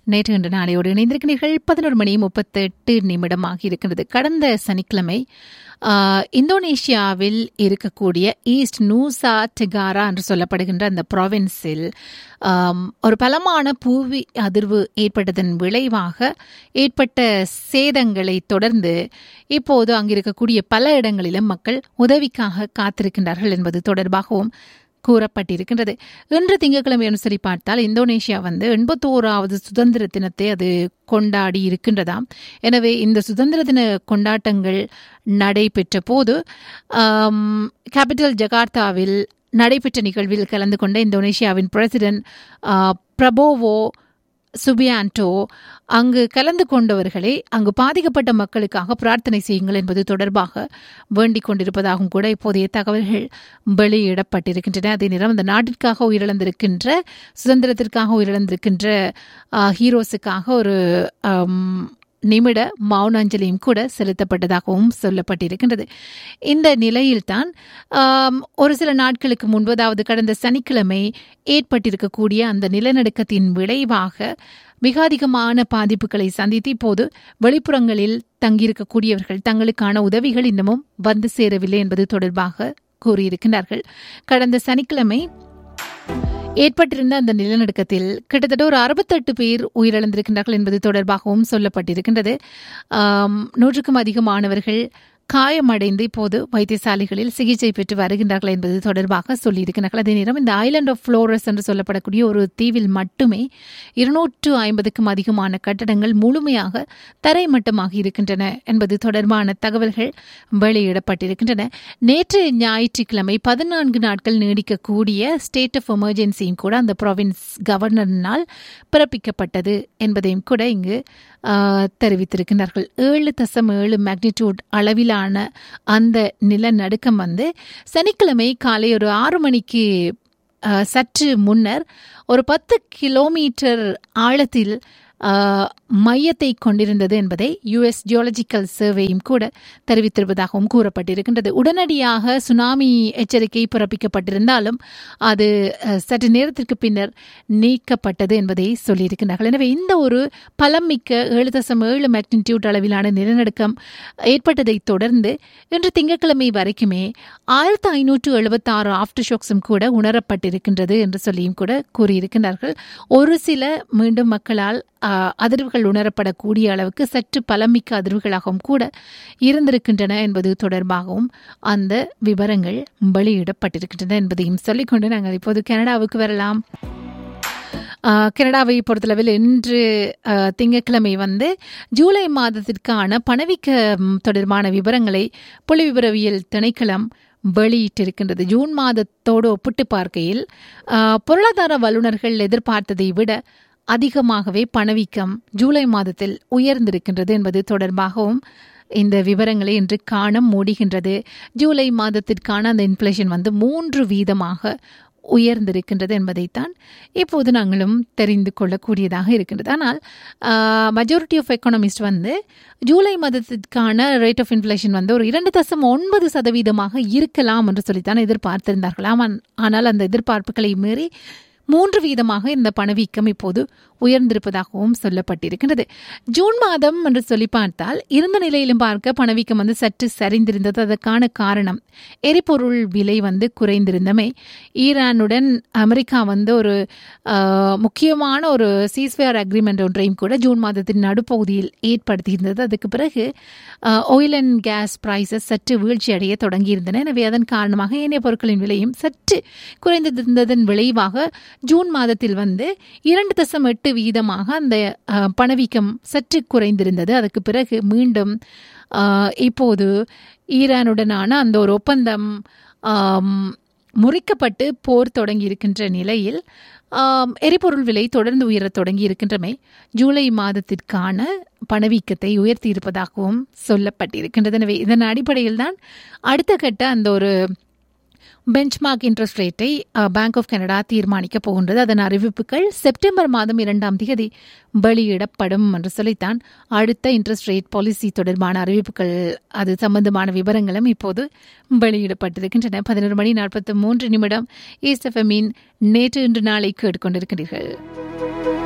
நேற்று இன்று நாளையோடு இணைந்திருக்கிறீர்கள் பதினோரு மணி முப்பத்தெட்டு நிமிடமாக இருக்கின்றது கடந்த சனிக்கிழமை ஆஹ், இந்தோனேஷியாவில் இருக்கக்கூடிய ஈஸ்ட் நூசா டெகாரா என்று சொல்லப்படுகின்ற அந்த ப்ராவின்ஸில் ஆம், ஒரு பலமான புவி அதிர்வு ஏற்பட்டதன் விளைவாக ஏற்பட்ட சேதங்களை தொடர்ந்து இப்போது அங்கிருக்கக்கூடிய பல இடங்களிலும் மக்கள் உதவிக்காக காத்திருக்கின்றார்கள் என்பது தொடர்பாகவும் கூறப்பட்டிருக்கின்றது இன்று திங்கட்கிழமை அனுசரி பார்த்தால் இந்தோனேஷியா வந்து எண்பத்தோராவது சுதந்திர தினத்தை அது கொண்டாடி இருக்கின்றதாம் எனவே இந்த சுதந்திர தின கொண்டாட்டங்கள் நடைபெற்ற போது கேபிட்டல் ஜகார்த்தாவில் நடைபெற்ற நிகழ்வில் கலந்து கொண்ட இந்தோனேஷியாவின் பிரசிடென்ட் பிரபோவோ சுபியான்டோ அங்கு கலந்து கொண்டவர்களே அங்கு பாதிக்கப்பட்ட மக்களுக்காக பிரார்த்தனை செய்யுங்கள் என்பது தொடர்பாக வேண்டிக் கொண்டிருப்பதாகவும் கூட இப்போதைய தகவல்கள் வெளியிடப்பட்டிருக்கின்றன அதே நேரம் அந்த நாட்டிற்காக உயிரிழந்திருக்கின்ற சுதந்திரத்திற்காக உயிரிழந்திருக்கின்ற ஆஹ், ஹீரோஸுக்காக ஒரு ஆம், நிமிட மௌனாஞ்சலியும் கூட செலுத்தப்பட்டதாகவும் சொல்லப்பட்டிருக்கின்றது இந்த நிலையில்தான் ஆம், ஒரு சில நாட்களுக்கு முன்பு அதாவது கடந்த சனிக்கிழமை ஏற்பட்டிருக்கக்கூடிய அந்த நிலநடுக்கத்தின் விளைவாக மிக அதிகமான பாதிப்புகளை சந்தித்து இப்போது வெளிப்புறங்களில் தங்கியிருக்கக்கூடியவர்கள் தங்களுக்கான உதவிகள் இன்னமும் வந்து சேரவில்லை என்பது தொடர்பாக கூறியிருக்கிறார்கள் கடந்த சனிக்கிழமை ஏற்பட்டிருந்த அந்த நிலநடுக்கத்தில் கிட்டத்தட்ட ஒரு அறுபத்தெட்டு பேர் உயிரிழந்திருக்கின்றார்கள் என்பது தொடர்பாகவும் சொல்லப்பட்டிருக்கின்றது ஆம், நூற்றுக்கும் அதிகமானவர்கள் காயமடைந்து இப்போது வைத்தியசாலைகளில் சிகிச்சை பெற்று வருகின்றார்கள் என்பது தொடர்பாக சொல்லியிருக்கிறார்கள் அதே நேரம் இந்த ஐலண்ட் ஆஃப் ஃப்ளோரஸ் என்று சொல்லப்படக்கூடிய ஒரு தீவில் மட்டுமே இருநூற்று ஐம்பதுக்கும் அதிகமான கட்டடங்கள் முழுமையாக தரைமட்டமாக இருக்கின்றன என்பது தொடர்பான தகவல்கள் வெளியிடப்பட்டிருக்கின்றன நேற்று ஞாயிற்றுக்கிழமை பதினான்கு நாட்கள் நீடிக்கக்கூடிய ஸ்டேட் ஆஃப் எமர்ஜென்சியும் கூட அந்த ப்ராவின்ஸ் கவர்னரினால் பிறப்பிக்கப்பட்டது என்பதையும் கூட இங்கு ஆஹ், தெரிவித்திருக்கிறார்கள் ஏழு தசம் ஏழு மேக்னிடியூட் அளவிலான அந்த நிலநடுக்கம் வந்து சனிக்கிழமை காலை ஒரு ஆறு மணிக்கு ஆஹ், சற்று முன்னர் ஒரு பத்து கிலோமீட்டர் ஆழத்தில் ஆஹ், மையத்தை கொண்டிருந்தது என்பதை யுஎஸ் ஜியாலஜிக்கல் சர்வேயும் கூட தெரிவித்திருப்பதாகவும் கூறப்பட்டிருக்கின்றது உடனடியாக சுனாமி எச்சரிக்கை பிறப்பிக்கப்பட்டிருந்தாலும் அது அஹ், சற்று நேரத்திற்கு பின்னர் நீக்கப்பட்டது என்பதை சொல்லியிருக்கிறார்கள் எனவே இந்த ஒரு பலம் மிக்க ஏழு தசம் ஏழு மேக்னிடியூட் அளவிலான நிலநடுக்கம் ஏற்பட்டதைத் தொடர்ந்து இன்று திங்கட்கிழமை வரைக்குமே ஆயிரத்து ஐநூற்று எழுபத்தாறு ஆஃப்டர் ஷாக்ஸும் கூட உணரப்பட்டிருக்கின்றது என்று சொல்லியும் கூட கூறியிருக்கிறார்கள் ஒரு சில மீண்டும் மக்களால் ஆஹ், அதிர்வுகள் உணரப்படக்கூடிய அளவுக்கு சற்று பலமிக்க அதிர்வுகளாகவும் கூட இருந்திருக்கின்றன என்பது தொடர்பாகவும் அந்த விவரங்கள் வெளியிடப்பட்டிருக்கின்றன என்பதையும் சொல்லிக்கொண்டு நாங்கள் இப்போது கனடாவுக்கு வரலாம் ஆஹ், கனடாவை பொறுத்தளவில் இன்று ஆஹ், திங்கட்கிழமை வந்து ஜூலை மாதத்திற்கான பணவீக்க ம், தொடர்பான விவரங்களை புள்ளி விவரவியல் திணைக்களம் வெளியிட்டிருக்கின்றது ஜூன் மாதத்தோடு ஒப்பிட்டு பார்க்கையில் ஆஹ், பொருளாதார வல்லுநர்கள் எதிர்பார்த்ததை விட அதிகமாகவே பணவீக்கம் ஜூலை மாதத்தில் உயர்ந்திருக்கின்றது என்பது தொடர்பாகவும் இந்த விவரங்களை இன்று காண முடிகின்றது ஜூலை மாதத்திற்கான அந்த இன்ஃப்ளேஷன் வந்து மூன்று வீதமாக உயர்ந்திருக்கின்றது என்பதைத்தான் இப்போது நாங்களும் தெரிந்து கொள்ளக்கூடியதாக இருக்கின்றது ஆனால் மெஜாரிட்டி ஆஃப் எக்கானமிஸ்ட் வந்து ஜூலை மாதத்திற்கான ரேட் ஆஃப் இன்ஃப்ளேஷன் வந்து ஒரு இரண்டு தசம் ஒன்பது சதவீதமாக இருக்கலாம் என்று சொல்லித்தான் எதிர்பார்த்திருந்தார்களாம் ஆன்- ஆனால் அந்த எதிர்பார்ப்புகளை மீறி மூன்று வீதமாக இந்த பணவீக்கம் இப்போது உயர்ந்திருப்பதாகவும் சொல்லப்பட்டிருக்கின்றது ஜூன் மாதம் என்று சொல்லி பார்த்தால் இருந்த நிலையிலும் பார்க்க பணவீக்கம் வந்து சற்று சரிந்திருந்தது அதற்கான காரணம் எரிபொருள் விலை வந்து குறைந்திருந்தமை ஈரானுடன் அமெரிக்கா வந்து ஒரு ஆஹ், முக்கியமான ஒரு சீஸ்வேர் அக்ரிமெண்ட் ஒன்றையும் கூட ஜூன் மாதத்தின் நடுப்பகுதியில் ஏற்படுத்தியிருந்தது அதுக்கு பிறகு ஆயில் அண்ட் கேஸ் பிரைசஸ் சற்று வீழ்ச்சி அடைய தொடங்கியிருந்தன எனவே அதன் காரணமாக ஏனைய பொருட்களின் விலையும் சற்று குறைந்திருந்ததன் விளைவாக ஜூன் மாதத்தில் வந்து இரண்டு தசம் எட்டு வீதமாக அந்த அஹ், பணவீக்கம் சற்று குறைந்திருந்தது அதுக்கு பிறகு மீண்டும் அஹ், இப்போது ஈரானுடனான அந்த ஒரு ஒப்பந்தம் ஆம், முறிக்கப்பட்டு போர் தொடங்கி இருக்கின்ற நிலையில் ஆம், எரிபொருள் விலை தொடர்ந்து உயரத் தொடங்கி இருக்கின்றமை ஜூலை மாதத்திற்கான பணவீக்கத்தை உயர்த்தி இருப்பதாகவும் சொல்லப்பட்டிருக்கின்றது எனவே இதன் அடிப்படையில் தான் அடுத்த கட்ட அந்த ஒரு பெஞ்ச்மார்க் இன்ட்ரெஸ்ட் ரேட்டை பேங்க் ஆஃப் கனடா தீர்மானிக்கப் போகின்றது அதன் அறிவிப்புகள் செப்டம்பர் மாதம் இரண்டாம் தேதி வெளியிடப்படும் என்று சொல்லித்தான் அடுத்த இன்ட்ரெஸ்ட் ரேட் பாலிசி தொடர்பான அறிவிப்புகள் அது சம்பந்தமான விவரங்களும் இப்போது வெளியிடப்பட்டிருக்கின்றன பதினொரு மணி நாற்பத்தி மூன்று நிமிடம் ஈஸ்ட் எஃப்எம்மின் நேற்று இன்று நாளை கேட்டுக்கொண்டிருக்கிறீர்கள்